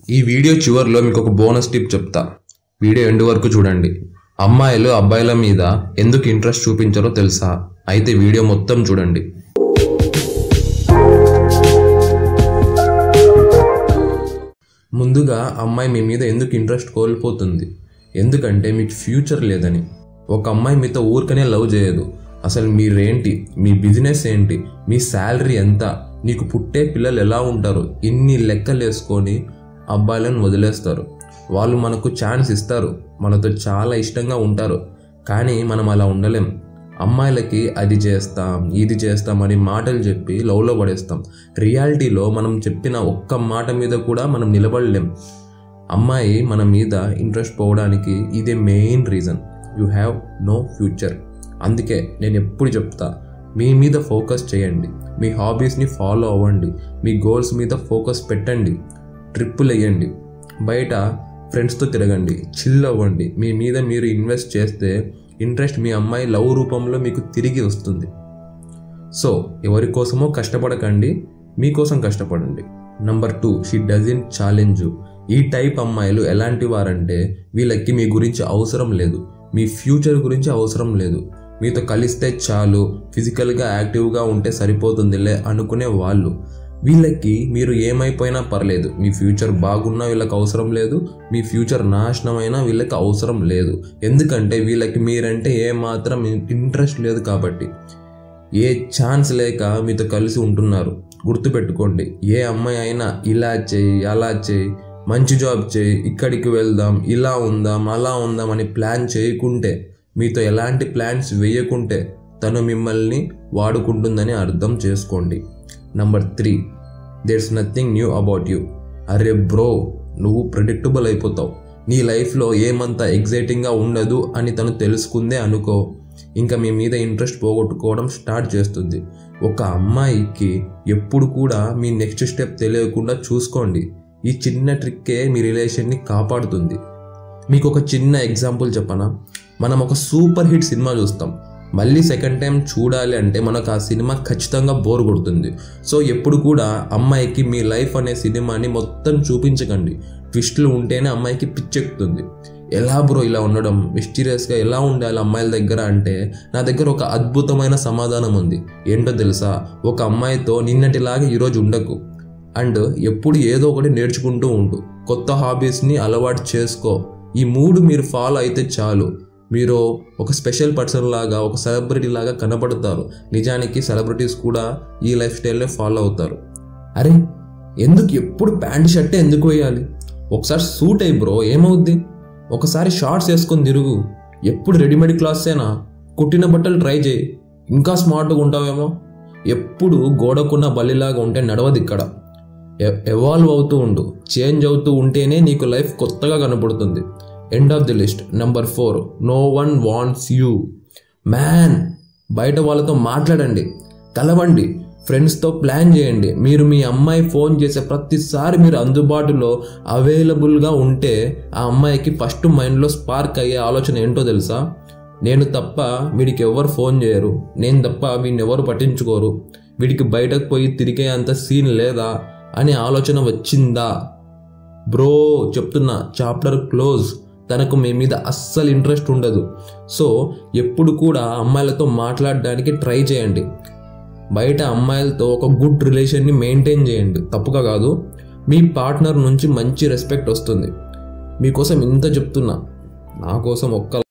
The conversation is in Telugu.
ఈ వీడియో చివరిలో మీకు ఒక బోనస్ టిప్ చెప్తా వీడియో ఎండ్ వరకు చూడండి అమ్మాయిలు అబ్బాయిల మీద ఎందుకు ఇంట్రెస్ట్ చూపించారో తెలుసా అయితే వీడియో మొత్తం చూడండి ముందుగా అమ్మాయి మీ మీద ఎందుకు ఇంట్రెస్ట్ కోల్పోతుంది ఎందుకంటే మీకు ఫ్యూచర్ లేదని ఒక అమ్మాయి మీతో ఊరికనే లవ్ చేయదు అసలు మీరేంటి మీ బిజినెస్ ఏంటి మీ శాలరీ ఎంత నీకు పుట్టే పిల్లలు ఎలా ఉంటారు ఇన్ని లెక్కలు వేసుకొని అబ్బాయిలను వదిలేస్తారు వాళ్ళు మనకు ఛాన్స్ ఇస్తారు మనతో చాలా ఇష్టంగా ఉంటారు కానీ మనం అలా ఉండలేం అమ్మాయిలకి అది చేస్తాం ఇది చేస్తాం అని మాటలు చెప్పి లవ్లో పడేస్తాం రియాలిటీలో మనం చెప్పిన ఒక్క మాట మీద కూడా మనం నిలబడలేం అమ్మాయి మన మీద ఇంట్రెస్ట్ పోవడానికి ఇదే main reason you have no future అందుకే నేను ఎప్పుడు చెప్తా మీ మీద ఫోకస్ చేయండి మీ హాబీస్ని ఫాలో అవ్వండి మీ గోల్స్ మీద ఫోకస్ పెట్టండి ట్రిప్పులు వేయండి బయట ఫ్రెండ్స్తో తిరగండి చిల్ అవ్వండి మీ మీద మీరు ఇన్వెస్ట్ చేస్తే ఇంట్రెస్ట్ మీ అమ్మాయి లవ్ రూపంలో మీకు తిరిగి వస్తుంది సో ఎవరి కోసమో కష్టపడకండి మీకోసం కష్టపడండి number two she doesn't challenge ఈ టైప్ అమ్మాయిలు ఎలాంటి వారంటే వీళ్ళకి మీ గురించి అవసరం లేదు మీ ఫ్యూచర్ గురించి అవసరం లేదు మీతో కలిస్తే చాలు ఫిజికల్గా యాక్టివ్గా ఉంటే సరిపోతుందిలే అనుకునే వాళ్ళు వీళ్ళకి మీరు ఏమైపోయినా పర్లేదు మీ ఫ్యూచర్ బాగున్నా వీళ్ళకి అవసరం లేదు మీ ఫ్యూచర్ నాశనమైనా వీళ్ళకి అవసరం లేదు ఎందుకంటే వీళ్ళకి మీరంటే ఏమాత్రం ఇంట్రెస్ట్ లేదు కాబట్టి ఏ ఛాన్స్ లేక మీతో కలిసి ఉంటున్నారు గుర్తుపెట్టుకోండి ఏ అమ్మాయి అయినా ఇలా చేయి అలా చేయి మంచి జాబ్ చేయి ఇక్కడికి వెళ్దాం ఇలా ఉందాం అలా ఉందాం అని ప్లాన్ చేయకుంటే మీతో ఎలాంటి ప్లాన్స్ వేయకుంటే తను మిమ్మల్ని వాడుకుంటుందని అర్థం చేసుకోండి number three there's nothing new about you అరే బ్రో నువ్వు ప్రిడిక్టబుల్ అయిపోతావు నీ లైఫ్లో ఏమంత ఎగ్జైటింగ్గా ఉండదు అని తను తెలుసుకుందే అనుకో ఇంకా మీ మీద ఇంట్రెస్ట్ పోగొట్టుకోవడం స్టార్ట్ చేస్తుంది ఒక అమ్మాయికి ఎప్పుడు కూడా మీ నెక్స్ట్ స్టెప్ తెలియకుండా చూసుకోండి ఈ చిన్న ట్రిక్కే మీ రిలేషన్ని కాపాడుతుంది మీకు ఒక చిన్న ఎగ్జాంపుల్ చెప్పనా మనం ఒక సూపర్ హిట్ సినిమా చూస్తాం మళ్ళీ సెకండ్ టైం చూడాలి అంటే మనకు ఆ సినిమా ఖచ్చితంగా బోర్ కొడుతుంది సో ఎప్పుడు కూడా అమ్మాయికి మీ లైఫ్ అనే సినిమాని మొత్తం చూపించకండి ట్విస్టులు ఉంటేనే అమ్మాయికి పిచ్చెక్కుతుంది ఎలా బ్రో ఇలా ఉండడం మిస్టీరియస్గా ఎలా ఉండాలి అమ్మాయిల దగ్గర అంటే నా దగ్గర ఒక అద్భుతమైన సమాధానం ఉంది ఏంటో తెలుసా ఒక అమ్మాయితో నిన్నటిలాగా ఈరోజు ఉండకు అండ్ ఎప్పుడు ఏదో ఒకటి నేర్చుకుంటూ ఉండు కొత్త హాబీస్ని అలవాటు చేసుకో ఈ మూడు మీరు ఫాలో అయితే చాలు మీరు ఒక స్పెషల్ పర్సన్ లాగా ఒక సెలబ్రిటీ లాగా కనబడతారు నిజానికి సెలబ్రిటీస్ కూడా ఈ లైఫ్ స్టైల్నే ఫాలో అవుతారు అరే ఎందుకు ఎప్పుడు ప్యాంట్ షర్టే ఎందుకు వేయాలి ఒకసారి సూట్ అయ్యి బ్రో ఏమవుద్ది ఒకసారి షార్ట్స్ వేసుకొని తిరుగు ఎప్పుడు రెడీమేడ్ క్లాత్సేనా కుట్టిన బట్టలు ట్రై చేయి ఇంకా స్మార్ట్గా ఉంటావేమో ఎప్పుడు గోడకున్న బల్లిలాగా ఉంటే నడవదు ఇక్కడ ఎవాల్వ్ అవుతూ ఉండు చేంజ్ అవుతూ ఉంటేనే నీకు లైఫ్ కొత్తగా కనపడుతుంది end of the list number four no one wants you man బయట వాళ్ళతో మాట్లాడండి కలవండి ఫ్రెండ్స్తో ప్లాన్ చేయండి మీరు మీ అమ్మాయి ఫోన్ చేసే ప్రతిసారి మీరు అందుబాటులో అవైలబుల్గా ఉంటే ఆ అమ్మాయికి ఫస్ట్ మైండ్లో స్పార్క్ అయ్యే ఆలోచన ఏంటో తెలుసా నేను తప్ప వీడికి ఎవరు ఫోన్ చేయరు నేను తప్ప వీడిని ఎవరు పట్టించుకోరు వీడికి బయటకు పోయి తిరిగే అంత సీన్ లేదా అనే ఆలోచన వచ్చిందా బ్రో చెప్తున్నా చాప్టర్ క్లోజ్ తనకు మీ మీద అస్సలు ఇంట్రెస్ట్ ఉండదు సో ఎప్పుడు కూడా అమ్మాయిలతో మాట్లాడడానికి ట్రై చేయండి బయట అమ్మాయిలతో ఒక గుడ్ రిలేషన్ని మెయింటైన్ చేయండి తప్పుగా కాదు మీ పార్ట్నర్ నుంచి మంచి రెస్పెక్ట్ వస్తుంది మీకోసం ఇంత చెప్తున్నా నా కోసం ఒక్క